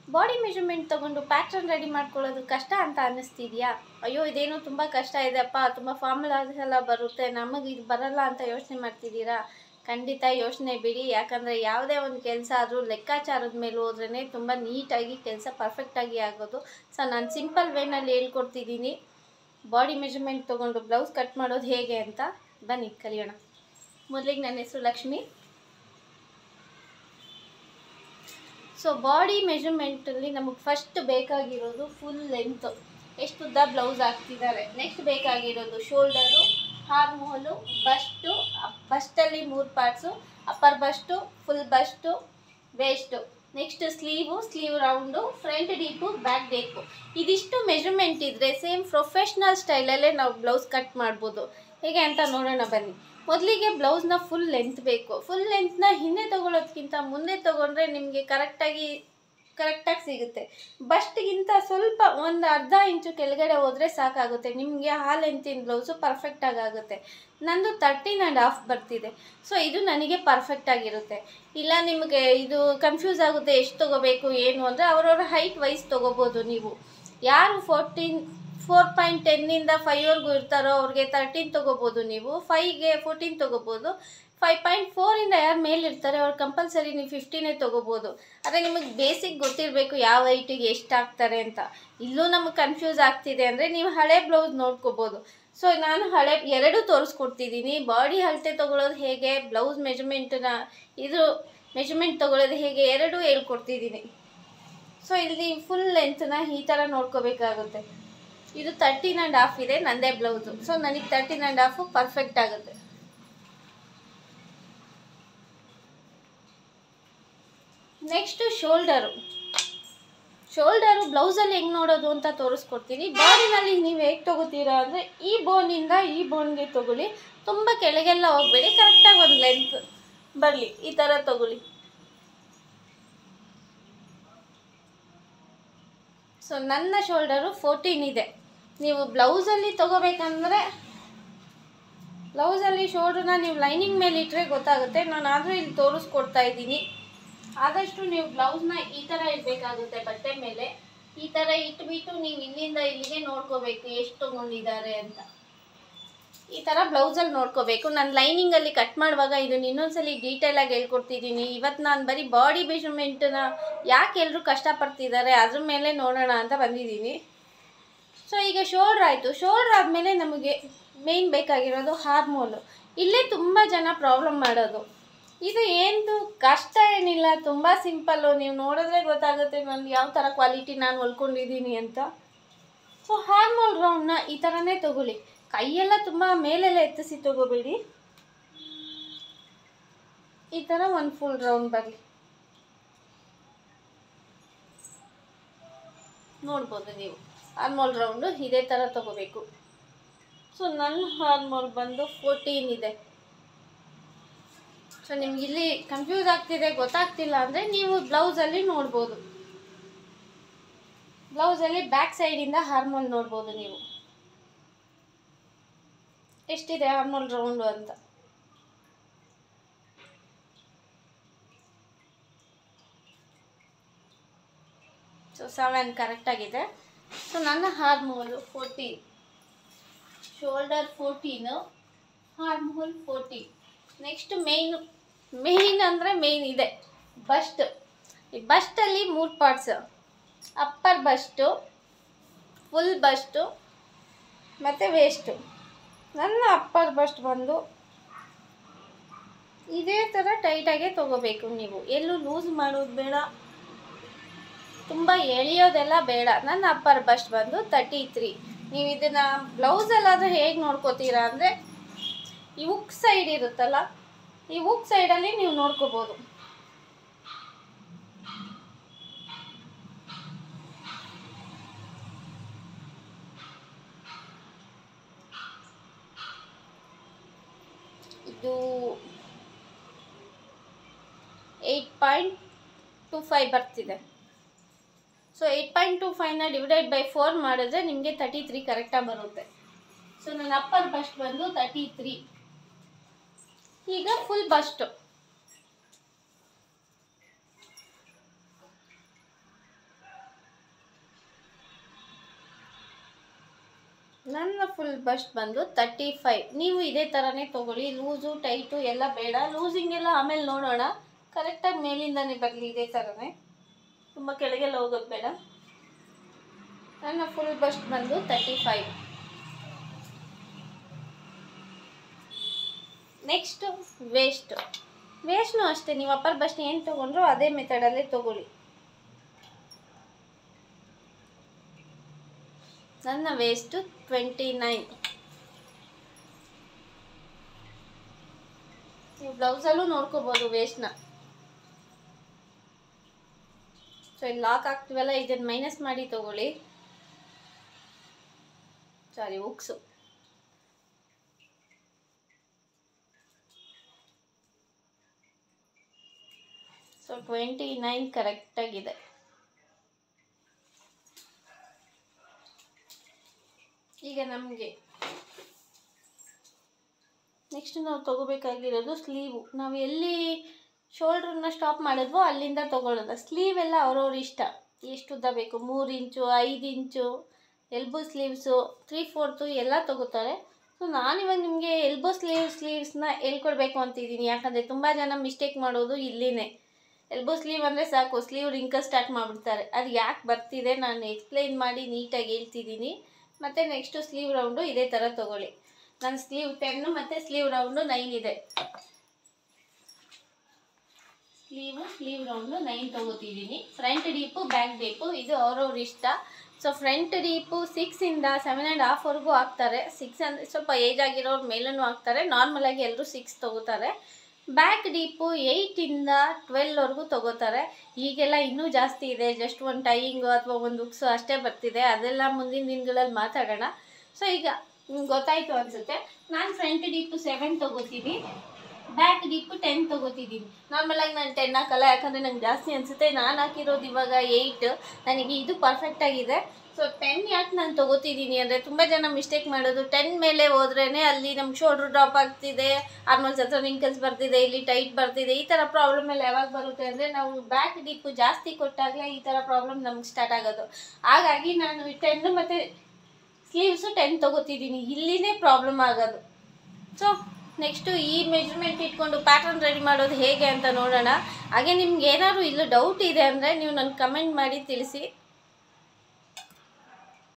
body measurement ತೊಗೊಂಡು pattern ready ಮಾಡ್ಕೊಳ್ಳೋದು ಕಷ್ಟ ಅಂತ ಅನ್ನಿಸ್ತಿದ್ಯಾ ಅಯ್ಯೋ ಇದೇನೋ ತುಂಬ ಕಷ್ಟ ಇದೆಯಪ್ಪ ತುಂಬ ಫಾರ್ಮುಲಾಸ್ ಎಲ್ಲ ಬರುತ್ತೆ ನಮಗೆ ಇದು ಬರಲ್ಲ ಅಂತ ಯೋಚನೆ ಮಾಡ್ತಿದ್ದೀರಾ ಖಂಡಿತ ಯೋಚನೆ ಬಿಡಿ ಯಾಕಂದರೆ ಯಾವುದೇ ಒಂದು ಕೆಲಸ ಆದರೂ ಲೆಕ್ಕಾಚಾರದ ಮೇಲೆ ಹೋದ್ರೇ ತುಂಬ ನೀಟಾಗಿ ಕೆಲಸ ಪರ್ಫೆಕ್ಟಾಗಿ ಆಗೋದು ಸೊ ನಾನು ಸಿಂಪಲ್ ವೇನಲ್ಲಿ ಹೇಳ್ಕೊಡ್ತಿದ್ದೀನಿ ಬಾಡಿ ಮೆಷರ್ಮೆಂಟ್ ತೊಗೊಂಡು ಬ್ಲೌಸ್ ಕಟ್ ಮಾಡೋದು ಹೇಗೆ ಅಂತ ಬನ್ನಿ ಕಲಿಯೋಣ ಮೊದಲಿಗೆ ನನ್ನ ಹೆಸರು ಲಕ್ಷ್ಮಿ ಸೊ ಬಾಡಿ ಮೆಷರ್ಮೆಂಟಲ್ಲಿ ನಮಗೆ ಫಸ್ಟ್ ಬೇಕಾಗಿರೋದು ಫುಲ್ ಲೆಂತು ಎಷ್ಟು ಉದ್ದ ಬ್ಲೌಸ್ ಹಾಕ್ತಿದ್ದಾರೆ ನೆಕ್ಸ್ಟ್ ಬೇಕಾಗಿರೋದು ಶೋಲ್ಡರು ಹಾರ್ಮೋಲು ಬಸ್ಟು ಬಸ್ಟಲ್ಲಿ ಮೂರು parts upper bust full bust waist next sleeve sleeve round front deep back deep ಇದಿಷ್ಟು ಮೆಷರ್ಮೆಂಟ್ ಇದ್ದರೆ ಸೇಮ್ ಪ್ರೊಫೆಷ್ನಲ್ ಸ್ಟೈಲಲ್ಲೇ ನಾವು ಬ್ಲೌಸ್ ಕಟ್ ಮಾಡ್ಬೋದು ಹೇಗೆ ಅಂತ ನೋಡೋಣ ಬನ್ನಿ ಮೊದಲಿಗೆ ಬ್ಲೌಸ್ನ ಫುಲ್ ಲೆಂತ್ ಬೇಕು ಫುಲ್ ಲೆಂತ್ನ ಹಿಂದೆ ತೊಗೊಳೋದ್ಕಿಂತ ಮುಂದೆ ತೊಗೊಂಡ್ರೆ ನಿಮಗೆ ಕರೆಕ್ಟಾಗಿ ಕರೆಕ್ಟಾಗಿ ಸಿಗುತ್ತೆ ಬಸ್ಟ್ಗಿಂತ ಸ್ವಲ್ಪ ಒಂದು ಅರ್ಧ ಇಂಚು ಕೆಳಗಡೆ ಹೋದರೆ ಸಾಕಾಗುತ್ತೆ ನಿಮಗೆ ಆ ಲೆಂತಿನ ಬ್ಲೌಸು ಪರ್ಫೆಕ್ಟಾಗಿ ಆಗುತ್ತೆ ನಂದು ತರ್ಟೀನ್ ಆ್ಯಂಡ್ ಹಾಫ್ ಬರ್ತಿದೆ ಸೊ ಇದು ನನಗೆ ಪರ್ಫೆಕ್ಟಾಗಿರುತ್ತೆ ಇಲ್ಲ ನಿಮಗೆ ಇದು ಕನ್ಫ್ಯೂಸ್ ಆಗುತ್ತೆ ಎಷ್ಟು ತೊಗೋಬೇಕು ಏನು ಅಂದರೆ ಅವ್ರವ್ರ ಹೈಟ್ ವೈಸ್ ತೊಗೋಬೋದು ನೀವು ಯಾರು ಫೋರ್ಟೀನ್ ಫೋರ್ ಪಾಯಿಂಟ್ ಟೆನ್ನಿಂದ ಫೈವ್ವರೆಗೂ ಇರ್ತಾರೋ ಅವ್ರಿಗೆ ತರ್ಟೀನ್ ತೊಗೋಬೋದು ನೀವು ಫೈವ್ಗೆ ಫೋರ್ಟೀನ್ ತೊಗೋಬೋದು ಫೈವ್ ಪಾಯಿಂಟ್ ಫೋರಿಂದ ಯಾರು ಮೇಲೆ ಇರ್ತಾರೆ ಅವ್ರು ಕಂಪಲ್ಸರಿ ನೀವು ಫಿಫ್ಟೀನೇ ತೊಗೋಬೋದು ಆದರೆ ನಿಮಗೆ ಬೇಸಿಕ್ ಗೊತ್ತಿರಬೇಕು ಯಾವ ಹೈಟಿಗೆ ಎಷ್ಟು ಹಾಕ್ತಾರೆ ಅಂತ ಇಲ್ಲೂ ನಮಗೆ ಕನ್ಫ್ಯೂಸ್ ಆಗ್ತಿದೆ ಅಂದರೆ ನೀವು ಹಳೆ ಬ್ಲೌಸ್ ನೋಡ್ಕೋಬೋದು ಸೊ ನಾನು ಹಳೆ ಎರಡೂ ತೋರಿಸ್ಕೊಡ್ತಿದ್ದೀನಿ ಬಾಡಿ ಅಳತೆ ತೊಗೊಳೋದು ಹೇಗೆ ಬ್ಲೌಸ್ ಮೆಜರ್ಮೆಂಟನ್ನ ಇದು ಮೆಜರ್ಮೆಂಟ್ ತೊಗೊಳೋದು ಹೇಗೆ ಎರಡೂ ಹೇಳ್ಕೊಡ್ತಿದ್ದೀನಿ ಸೊ ಇಲ್ಲಿ ಫುಲ್ ಲೆಂತ್ನ ಈ ಥರ ನೋಡ್ಕೋಬೇಕಾಗುತ್ತೆ ಇದು ತರ್ಟೀನ್ ಆ್ಯಂಡ್ ಹಾಫ್ ಇದೆ ನಂದೇ ಬ್ಲೌಸು ಸೊ ನನಗೆ ತರ್ಟೀನ್ ಆ್ಯಂಡ್ ಹಾಫು ಪರ್ಫೆಕ್ಟ್ ಆಗುತ್ತೆ ನೆಕ್ಸ್ಟು ಶೋಲ್ಡರು ಶೋಲ್ಡರು ಬ್ಲೌಸಲ್ಲಿ ಹೆಂಗೆ ನೋಡೋದು ಅಂತ ತೋರಿಸ್ಕೊಡ್ತೀನಿ ಬಾಡಿನಲ್ಲಿ ನೀವು ಹೇಗೆ ತೊಗೋತೀರಾ ಅಂದರೆ ಈ ಬೋನಿಂದ ಈ ಬೋನ್ಗೆ ತೊಗೊಳ್ಳಿ ತುಂಬ ಕೆಳಗೆಲ್ಲ ಹೋಗಬೇಡಿ ಕರೆಕ್ಟಾಗಿ ಒಂದು ಲೆಂತ್ ಬರಲಿ ಈ ಥರ ತೊಗೊಳ್ಳಿ ಸೊ ನನ್ನ ಶೋಲ್ಡರು ಫೋರ್ಟೀನ್ ಇದೆ ನೀವು ಬ್ಲೌಸಲ್ಲಿ ತೊಗೋಬೇಕಂದ್ರೆ ಬ್ಲೌಸಲ್ಲಿ ಶೋಲ್ಡ್ರನ್ನ ನೀವು ಲೈನಿಂಗ್ ಮೇಲೆ ಇಟ್ಟರೆ ಗೊತ್ತಾಗುತ್ತೆ ನಾನು ಆದರೂ ಇಲ್ಲಿ ತೋರಿಸ್ಕೊಡ್ತಾ ಇದ್ದೀನಿ ಆದಷ್ಟು ನೀವು ಬ್ಲೌಸ್ನ ಈ ಥರ ಇಡಬೇಕಾಗುತ್ತೆ ಬಟ್ಟೆ ಮೇಲೆ ಈ ಥರ ಇಟ್ಬಿಟ್ಟು ನೀವು ಇಲ್ಲಿಂದ ಇಲ್ಲಿಗೆ ನೋಡ್ಕೋಬೇಕು ಎಷ್ಟು ತೊಗೊಂಡಿದ್ದಾರೆ ಅಂತ ಈ ಥರ ಬ್ಲೌಸಲ್ಲಿ ನೋಡ್ಕೋಬೇಕು ನಾನು ಲೈನಿಂಗಲ್ಲಿ ಕಟ್ ಮಾಡುವಾಗ ಇದನ್ನ ಇನ್ನೊಂದ್ಸಲಿ ಡೀಟೇಲಾಗಿ ಹೇಳ್ಕೊಡ್ತಿದ್ದೀನಿ ಇವತ್ತು ನಾನು ಬರೀ ಬಾಡಿ ಮೆಷರ್ಮೆಂಟನ್ನ ಯಾಕೆ ಎಲ್ಲರೂ ಕಷ್ಟಪಡ್ತಿದ್ದಾರೆ ಅದ್ರ ಮೇಲೆ ನೋಡೋಣ ಅಂತ ಬಂದಿದ್ದೀನಿ ಸೊ ಈಗ ಶೋಲ್ಡ್ರ್ ಆಯಿತು ಶೋಲ್ಡ್ರ್ ಆದಮೇಲೆ ನಮಗೆ ಮೇಯ್ನ್ ಬೇಕಾಗಿರೋದು ಹಾರ್ಮೋಲು ಇಲ್ಲೇ ತುಂಬ ಜನ ಪ್ರಾಬ್ಲಮ್ ಮಾಡೋದು ಇದು ಏನು ಕಷ್ಟ ಏನಿಲ್ಲ ತುಂಬ ಸಿಂಪಲ್ಲು ನೀವು ನೋಡಿದ್ರೆ ಗೊತ್ತಾಗುತ್ತೆ ನಾನು ಯಾವ ಥರ ಕ್ವಾಲಿಟಿ ನಾನು ಹೊಲ್ಕೊಂಡಿದ್ದೀನಿ ಅಂತ ಸೊ ಹಾರ್ಮೋಲ್ ರೌಂಡ್ನ ಈ ಥರನೇ ತಗೊಳ್ಳಿ ಕೈಯೆಲ್ಲ ತುಂಬ ಮೇಲೆಲ್ಲ ಎತ್ತಿಸಿ ತಗೋಬೇಡಿ ಈ ಥರ ಒಂದು ಫುಲ್ ರೌಂಡ್ ಬರಲಿ ನೋಡ್ಬೋದು ನೀವು ಹಾರ್ಮೋಲ್ ರೌಂಡು ಇದೇ ಥರ ತಗೋಬೇಕು ಸೊ ನನ್ನ ಹಾರ್ಮೋಲ್ ಬಂದು ಫೋರ್ಟೀನ್ ಇದೆ ಸೊ ನಿಮ್ಗೆ ಇಲ್ಲಿ ಕನ್ಫ್ಯೂಸ್ ಆಗ್ತಿದೆ ಗೊತ್ತಾಗ್ತಿಲ್ಲ ಅಂದರೆ ನೀವು ಬ್ಲೌಸಲ್ಲಿ ನೋಡ್ಬೋದು ಬ್ಲೌಸಲ್ಲಿ ಬ್ಯಾಕ್ ಸೈಡಿಂದ ಹಾರ್ಮೋಲ್ ನೋಡ್ಬೋದು ನೀವು ಎಷ್ಟಿದೆ ಹಾರ್ಮೋಲ್ ರೌಂಡು ಅಂತ ಸೊ ಸೆವೆನ್ ಕರೆಕ್ಟಾಗಿದೆ ಸೊ ನನ್ನ armhole fourteen shoulder fourteen armhole fourteen next main main ಅಂದರೆ ಮೇಯ್ನ್ ಇದೆ ಬಸ್ಟ್ ಈ ಬಸ್ಟಲ್ಲಿ ಮೂರು parts upper bust full bust ಮತ್ತು ವೇಸ್ಟು ನನ್ನ ಅಪ್ಪರ್ ಬಸ್ಟ್ ಬಂದು ಇದೇ ಥರ ಟೈಟಾಗೆ ತೊಗೋಬೇಕು ನೀವು ಎಲ್ಲೂ ಲೂಸ್ ಮಾಡೋದು ಬೇಡ ತುಂಬ ಎಳೆಯೋದೆಲ್ಲ ಬೇಡ ನನ್ನ ಅಪ್ಪರ್ ಬಸ್ಟ್ ಬಂದು ತರ್ಟಿ ತ್ರೀ ನೀವು ಇದನ್ನು ಬ್ಲೌಸಲ್ಲಾದರೆ ಹೇಗೆ ನೋಡ್ಕೋತೀರಾ ಅಂದರೆ ಈ ಉಕ್ ಸೈಡ್ ಇರುತ್ತಲ್ಲ ಈ ಉಕ್ ಸೈಡಲ್ಲಿ ನೀವು ನೋಡ್ಕೋಬೋದು ಇದು ಏಯ್ಟ್ ಪಾಯಿಂಟ್ ಟು ಫೈವ್ ಬರ್ತಿದೆ ಸೊ ಏಯ್ಟ್ ಪಾಯಿಂಟ್ ಟು ಫೈವ್ನ ಡಿವೈಡೆಡ್ ಬೈ ಫೋರ್ ಮಾಡಿದ್ರೆ ನಿಮಗೆ ತರ್ಟಿ ತ್ರೀ ಕರೆಕ್ಟಾಗಿ ಬರುತ್ತೆ ಸೊ ನನ್ನ ಅಪ್ಪರ್ ಬಸ್ಟ್ ಬಂದು ತರ್ಟಿ ತ್ರೀ ಈಗ ಫುಲ್ ಬಸ್ಟು ನನ್ನ ಫುಲ್ ಬಸ್ಟ್ ಬಂದು ತರ್ಟಿ ಫೈವ್ ನೀವು ಇದೇ ಥರನೇ ತೊಗೊಳ್ಳಿ ಲೂಸು ಟೈಟು ಎಲ್ಲ ಬೇಡ ಲೂಸಿಂಗೆಲ್ಲ ಆಮೇಲೆ ನೋಡೋಣ ಕರೆಕ್ಟಾಗಿ ಮೇಲಿಂದನೇ ಬರಲಿ ಇದೇ ಥರನೇ ತುಂಬ ಕೆಳಗೆಲ್ಲ ಹೋಗೋದು ಬೇಡ ನನ್ನ ಫುಲ್ ಬಸ್ಟ್ ಬಂದು ತರ್ಟಿ ಫೈವ್ ನೆಕ್ಸ್ಟು ವೇಸ್ಟ್ ವೇಸ್ಟ್ನು ಅಷ್ಟೇ ನೀವು ಅಪ್ಪರ್ ಬಸ್ಟ್ ಏನು ತೊಗೊಂಡ್ರು ಅದೇ ಮೆಥಡಲ್ಲೇ ತೊಗೊಳ್ಳಿ ನನ್ನ ವೇಸ್ಟು ಟ್ವೆಂಟಿ ನೈನ್ ನೀವು ಬ್ಲೌಸಲ್ಲೂ ನೋಡ್ಕೋಬೋದು ವೇಸ್ಟ್ನ ಸೊ ಇಲ್ಲಿ ಲಾಕ್ ಆಗ್ತೀವಲ್ಲ ಇದನ್ನು ಮೈನಸ್ ಮಾಡಿ ತಗೊಳ್ಳಿ ಸಾರಿ ಉಕ್ಸು ಸೊ ಟ್ವೆಂಟಿ ನೈನ್ ಕರೆಕ್ಟಾಗಿದೆ ಈಗ ನಮಗೆ ನೆಕ್ಸ್ಟ್ ನಾವು ತಗೋಬೇಕಾಗಿರೋದು ಸ್ಲೀವು ನಾವು ಎಲ್ಲಿ ಶೋಲ್ಡ್ರನ್ನ ಸ್ಟಾಪ್ ಮಾಡಿದ್ವೋ ಅಲ್ಲಿಂದ ತಗೊಳ್ಳೋದು ಸ್ಲೀವ್ ಎಲ್ಲ ಅವ್ರವ್ರ ಇಷ್ಟ ಎಷ್ಟು ಉದ್ದ ಬೇಕು ಮೂರು ಇಂಚು ಐದು ಇಂಚು ಎಲ್ಬೋ ಸ್ಲೀವ್ಸು ತ್ರೀ ಫೋರ್ತು ಎಲ್ಲ ತಗೋತಾರೆ ಸೊ ನಾನಿವಾಗ ನಿಮಗೆ ಎಲ್ಬೋ ಸ್ಲೀವ್ ಸ್ಲೀವ್ಸ್ನ ಹೇಳ್ಕೊಡ್ಬೇಕು ಅಂತಿದ್ದೀನಿ ಯಾಕಂದರೆ ತುಂಬ ಜನ ಮಿಸ್ಟೇಕ್ ಮಾಡೋದು ಇಲ್ಲಿನೇ ಎಲ್ಬೋ ಸ್ಲೀವ್ ಅಂದರೆ ಸಾಕು ಸ್ಲೀವ್ ರಿಂಕಲ್ ಸ್ಟಾರ್ಟ್ ಮಾಡಿಬಿಡ್ತಾರೆ ಅದು ಯಾಕೆ ಬರ್ತಿದೆ ನಾನು ಎಕ್ಸ್ಪ್ಲೈನ್ ಮಾಡಿ ನೀಟಾಗಿ ಹೇಳ್ತಿದ್ದೀನಿ ಮತ್ತು ನೆಕ್ಸ್ಟು ಸ್ಲೀವ್ ರೌಂಡು ಇದೇ ಥರ ತೊಗೊಳ್ಳಿ ನನ್ನ ಸ್ಲೀವ್ ಟೆನ್ನು ಮತ್ತು ಸ್ಲೀವ್ ರೌಂಡು ನೈನ್ ಇದೆ ಸ್ಲೀವು ಸ್ಲೀವ್ ರೌಂಡು ನೈನ್ ತೊಗೋತಿದ್ದೀನಿ ಫ್ರಂಟ್ ಡೀಪು ಬ್ಯಾಕ್ ಡೀಪು ಇದು ಅವ್ರವ್ರ ಇಷ್ಟ ಸೊ ಫ್ರಂಟ್ ಡೀಪು ಸಿಕ್ಸಿಂದ ಸೆವೆನ್ ಆ್ಯಂಡ್ ಹಾಫ್ವರೆಗೂ ಹಾಕ್ತಾರೆ ಸಿಕ್ಸ್ ಅಂದರೆ ಸ್ವಲ್ಪ ಏಜ್ ಆಗಿರೋರ ಮೇಲೂ ಹಾಕ್ತಾರೆ ನಾರ್ಮಲಾಗಿ ಎಲ್ಲರೂ ಸಿಕ್ಸ್ ತೊಗೋತಾರೆ ಬ್ಯಾಕ್ ಡೀಪು ಏಯ್ಟಿಂದ ಟ್ವೆಲ್ವರೆಗೂ ತೊಗೋತಾರೆ ಈಗೆಲ್ಲ ಇನ್ನೂ ಜಾಸ್ತಿ ಇದೆ ಜಸ್ಟ್ ಒಂದು ಟೈಯಿಂಗು ಅಥವಾ ಒಂದು ಉಕ್ಸು ಅಷ್ಟೇ ಬರ್ತಿದೆ ಅದೆಲ್ಲ ಮುಂದಿನ ದಿನಗಳಲ್ಲಿ ಮಾತಾಡೋಣ ಸೊ ಈಗ ನಿಮ್ಗೆ ಗೊತ್ತಾಯಿತು ಅನಿಸುತ್ತೆ ನಾನು ಫ್ರಂಟ್ ಡೀಪು ಸೆವೆನ್ ತೊಗೋತೀನಿ ಬ್ಯಾಕ್ ಡೀಪು ಟೆನ್ ತೊಗೋತಿದ್ದೀನಿ ನಾರ್ಮಲಾಗಿ ನಾನು ಟೆನ್ ಹಾಕಲ್ಲ ಯಾಕಂದರೆ ನಂಗೆ ಜಾಸ್ತಿ ಅನಿಸುತ್ತೆ ನಾನು ಹಾಕಿರೋದು ಇವಾಗ ಏಯ್ಟ್ ನನಗೆ ಇದು ಪರ್ಫೆಕ್ಟಾಗಿದೆ ಸೊ ಟೆನ್ ಯಾಕೆ ನಾನು ತೊಗೋತಿದ್ದೀನಿ ಅಂದರೆ ತುಂಬ ಜನ ಮಿಸ್ಟೇಕ್ ಮಾಡೋದು ಟೆನ್ ಮೇಲೆ ಹೋದ್ರೇ ಅಲ್ಲಿ ನಮ್ಗೆ ಶೋಲ್ಡ್ರ್ ಡ್ರಾಪ್ ಆಗ್ತಿದೆ ಆರ್ಮಲ್ಸ್ ಹತ್ರ ರಿಂಕಲ್ಸ್ ಬರ್ತಿದೆ ಇಲ್ಲಿ ಟೈಟ್ ಬರ್ತಿದೆ ಈ ಥರ ಪ್ರಾಬ್ಲಮ್ ಎಲ್ಲ ಯಾವಾಗ ಬರುತ್ತೆ ಅಂದರೆ ನಾವು ಬ್ಯಾಕ್ ಡೀಪು ಜಾಸ್ತಿ ಕೊಟ್ಟಾಗಲೇ ಈ ಥರ ಪ್ರಾಬ್ಲಮ್ ನಮ್ಗೆ ಸ್ಟಾರ್ಟ್ ಆಗೋದು ಹಾಗಾಗಿ ನಾನು ಟೆನ್ ಮತ್ತು ಸ್ಲೀವ್ಸು ಟೆನ್ ತೊಗೋತಿದ್ದೀನಿ ಇಲ್ಲಿನೇ ಪ್ರಾಬ್ಲಮ್ ಆಗೋದು ಸೊ ನೆಕ್ಸ್ಟು ಈ ಮೆಜರ್ಮೆಂಟ್ ಇಟ್ಕೊಂಡು ಪ್ಯಾಟರ್ನ್ ರೆಡಿ ಮಾಡೋದು ಹೇಗೆ ಅಂತ ನೋಡೋಣ ಹಾಗೆ ನಿಮ್ಗೆ ಏನಾದ್ರು ಇಲ್ಲೂ ಡೌಟ್ ಇದೆ ಅಂದರೆ ನೀವು ನನಗೆ ಕಮೆಂಟ್ ಮಾಡಿ ತಿಳಿಸಿ